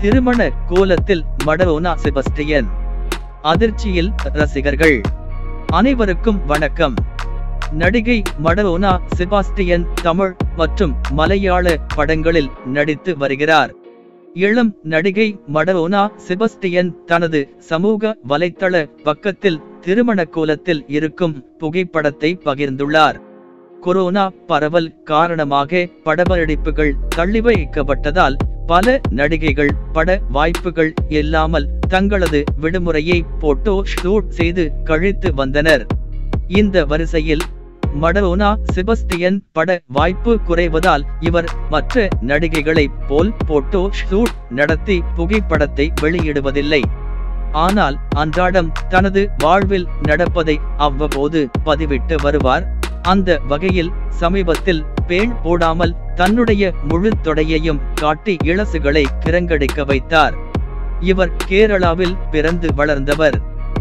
திருமண கோலத்தில் Madonna Sebastian அதிர்ச்சியில் ரசிகர்கள் அனைவருக்கும் வணக்கம் நடிகை மடோனா செபாஸ்டியன் தமிழ் மற்றும் மலையாள படங்களில் நடித்து வருகிறார் இளம் நடிகை மடோனா செபஸ்டியன் தனது சமூக வலைத்தள பக்கத்தில் திருமண கோலத்தில் இருக்கும் புகைப்படத்தை பகிர்ந்துள்ளார் கொரோனா பரவல் காரணமாக படப்பிடிப்புகள் தள்ளி வைக்கப்பட்டதால் பல நடிகைகள் பட வாய்ப்புகள் இல்லாமல் தங்களது விடுமுறையை போட்டோ ஷூட் செய்து கழித்து வந்தனர் இந்த வரிசையில் மடோனா செபஸ்டியன் பட வாய்ப்பு குறைவதால் இவர் மற்ற நடிகைகளைப் போல் போட்டோ ஷூட் நடத்தி புகைப்படத்தை வெளியிடுவதில்லை ஆனால் அன்றாடம் தனது வாழ்வில் நடப்பதை அவ்வப்போது பதிவிட்டு வருவார் அந்த வகையில் சமீபத்தில் பேண் போடாமல் தன்னுடைய முழு தொடையையும் காட்டி இளசுகளை கிறங்கடிக்க வைத்தார் இவர் கேரளாவில் பிறந்து வளர்ந்தவர்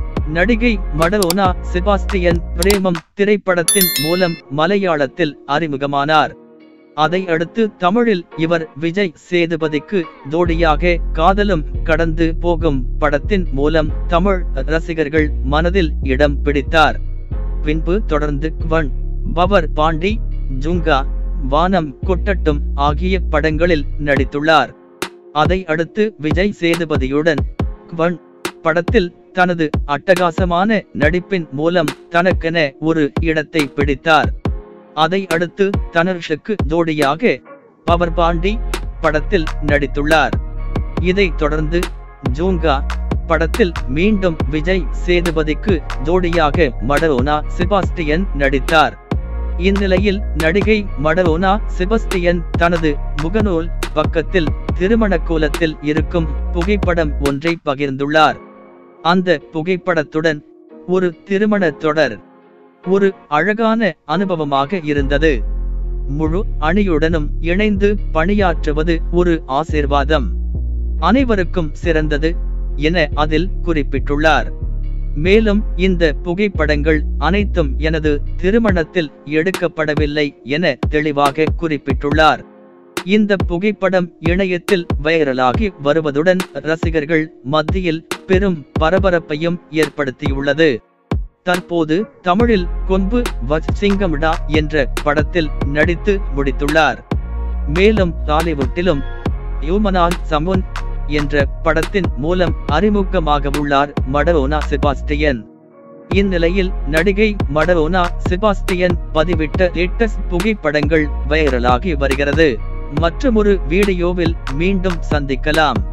நடிகை மடோனா செபாஸ்டியன் பிரேமம் திரைப்படத்தின் மூலம் மலையாளத்தில் அறிமுகமானார் அதை அடுத்து தமிழில் இவர் விஜய் சேதுபதிக்கு ஜோடியாக காதலும் கடந்து போகும் படத்தின் மூலம் தமிழ் ரசிகர்கள் மனதில் இடம் பிடித்தார் பின்பு தொடர்ந்து குவன் பவர் பாண்டி ஜுங்கா வானம் கொட்டட்டும் ஆகிய படங்களில் நடித்துள்ளார் அதை அடுத்து விஜய் சேதுபதியுடன் குவன் படத்தில் தனது அட்டகாசமான நடிப்பின் மூலம் தனக்கென ஒரு இடத்தை பிடித்தார் அதை அடுத்து தனர்ஷுக்கு ஜோடியாக பவர் பாண்டி படத்தில் நடித்துள்ளார் இதைத் தொடர்ந்து ஜூங்கா படத்தில் மீண்டும் விஜய் சேதுபதிக்கு ஜோடியாக மடோனா செபாஸ்டியன் நடித்தார் இந்நிலையில் நடிகை மடோனா செபஸ்டியன் தனது முகநூல் பக்கத்தில் திருமண கோலத்தில் இருக்கும் புகைப்படம் ஒன்றை பகிர்ந்துள்ளார் அந்த புகைப்படத்துடன் ஒரு திருமண தொடர் ஒரு அழகான அனுபவமாக இருந்தது முழு அணியுடனும் இணைந்து பணியாற்றுவது ஒரு ஆசிர்வாதம் அனைவருக்கும் சிறந்தது என அதில் குறிப்பிட்டுள்ளார் மேலும் இந்த புகைப்படங்கள் அனைத்தும் எனது திருமணத்தில் எடுக்கப்படவில்லை என தெளிவாக குறிப்பிட்டுள்ளார் இந்த புகைப்படம் இணையத்தில் வைரலாகி வருவதுடன் ரசிகர்கள் மத்தியில் பெரும் பரபரப்பையும் ஏற்படுத்தியுள்ளது தற்போது தமிழில் கொன்பு வச்சிங்கமிடா என்ற படத்தில் நடித்து முடித்துள்ளார் மேலும் டாலிவுட்டிலும் யூமனால் சமுன் என்ற படத்தின் மூலம் அறிமுகமாகவுள்ளார் மடோனா செபாஸ்டியன் இந்நிலையில் நடிகை மடோனா செபாஸ்டியன் பதிவிட்ட லேட்டஸ்ட் புகைப்படங்கள் வைரலாகி வருகிறது மற்றொரு வீடியோவில் மீண்டும் சந்திக்கலாம்